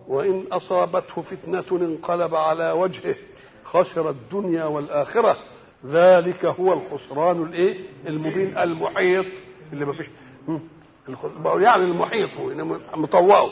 وإن أصابته فتنة انقلب على وجهه خسر الدنيا والآخرة ذلك هو الخسران الايه المبين المحيط اللي ما فيش يعني المحيط هو مطوعه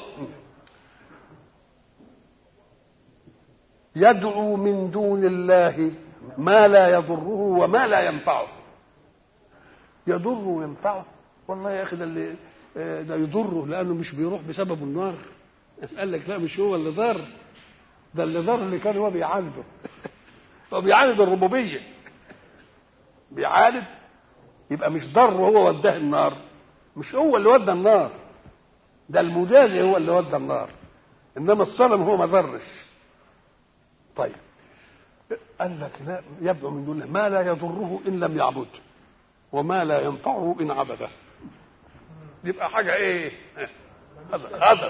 يدعو من دون الله ما لا يضره وما لا ينفعه يضره وينفعه والله يا اخي ده اللي ده يضره لانه مش بيروح بسبب النار قال لك لا مش هو اللي ضر ده اللي ضر اللي كان هو بيعالجه هو بيعالج الربوبيه بيعالج يبقى مش ضر هو وداه النار مش هو اللي ودى النار ده المجازي هو اللي ودى النار انما الصنم هو ما ضرش طيب قال لك لا يدعو من دون الله ما لا يضره ان لم يعبده وما لا ينفعه ان عبده يبقى حاجه ايه هذا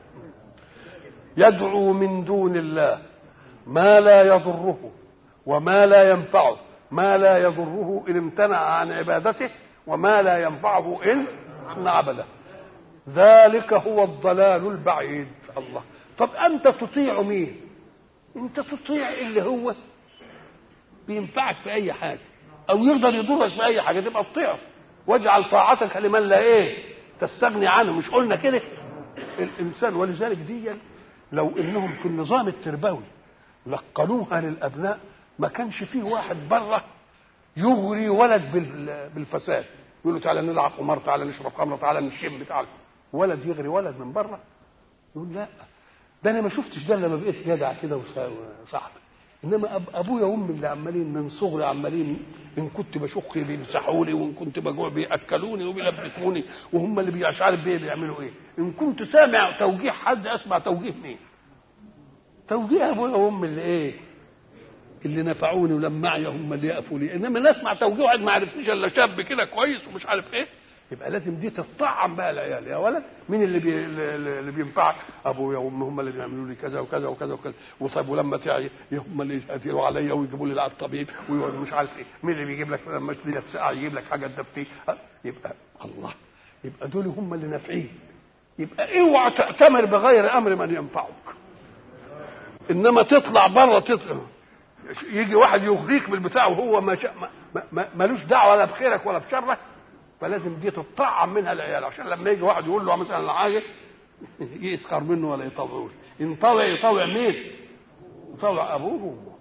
يدعو من دون الله ما لا يضره وما لا ينفعه ما لا يضره ان امتنع عن عبادته وما لا ينفعه ان ان عبده ذلك هو الضلال البعيد الله طب انت تطيع مين انت تطيع اللي هو بينفعك في اي حاجه او يقدر يضرك في اي حاجه تبقى تطيعه واجعل طاعتك لمن لا ايه تستغني عنه مش قلنا كده الانسان ولذلك دي لو انهم في النظام التربوي لقنوها للابناء ما كانش فيه واحد بره يغري ولد بالفساد يقول له تعالى نلعب قمار تعالى نشرب خمره تعالى نشم تعالى ولد يغري ولد من بره يقول لا ده انا ما شفتش ده لما بقيت جدع كده وصاحبي انما أب ابويا وامي اللي عمالين من صغري عمالين ان كنت بشخ بيمسحوا لي وان كنت بجوع بياكلوني وبيلبسوني وهم اللي مش عارف بيه بيعملوا ايه ان كنت سامع توجيه حد اسمع توجيه مين توجيه ابويا وامي اللي ايه اللي نفعوني ولمعي هم اللي يقفوا لي انما انا اسمع توجيه واحد ما عرفنيش الا شاب كده كويس ومش عارف ايه يبقى لازم دي تطعم بقى العيال يا ولد مين اللي بي اللي بينفعك ابويا وامي هم اللي بيعملوا لي كذا وكذا وكذا وكذا وطيب ولما تعي هم اللي يأثروا عليا ويجيبوا لي على الطبيب ويقعدوا مش عارف ايه مين اللي بيجيب لك لما تجيلك ساعه يجيب لك حاجه تدفيه يبقى الله يبقى دول هم اللي نافعين يبقى اوعى تأتمر بغير امر من ينفعك انما تطلع بره تطلع يجي واحد يغريك بالبتاع وهو ما ما ملوش دعوه لا بخيرك ولا بشرك فلازم دي تطعم منها العيال عشان لما يجي واحد يقول له مثلا حاجه يسخر منه ولا يطوعوش ان طوع يطوع مين؟ يطوع ابوه وامه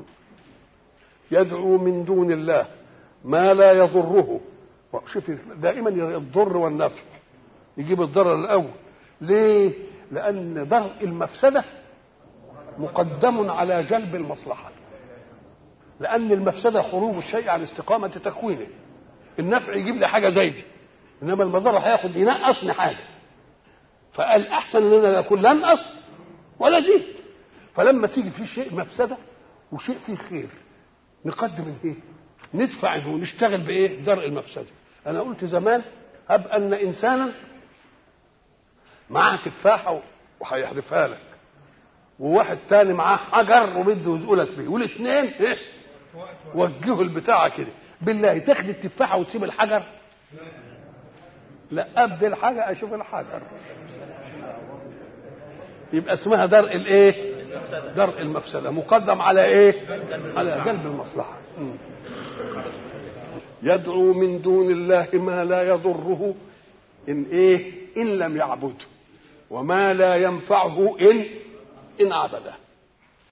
يدعو من دون الله ما لا يضره شوف دائما الضر والنفع يجيب الضرر الاول ليه؟ لان درء المفسده مقدم على جلب المصلحه لان المفسده خروج الشيء عن استقامه تكوينه النفع يجيب لي حاجه زي دي انما المضره هياخد ينقصني حاجه فقال احسن ان انا اكون لا انقص ولا زيد فلما تيجي في شيء مفسده وشيء فيه خير نقدم الايه؟ ندفع ونشتغل بايه؟ درء المفسده انا قلت زمان هب ان انسانا معاه تفاحه وهيحذفها لك وواحد تاني معاه حجر وبده يزقلك بيه والاثنين ايه؟ وجهوا البتاعه كده بالله تاخد التفاحه وتسيب الحجر لا ابدي الحاجه اشوف الحجر يبقى اسمها درء الايه درء المفسده مقدم على ايه على جلب المصلحه يدعو من دون الله ما لا يضره ان ايه ان لم يعبده وما لا ينفعه ان ان عبده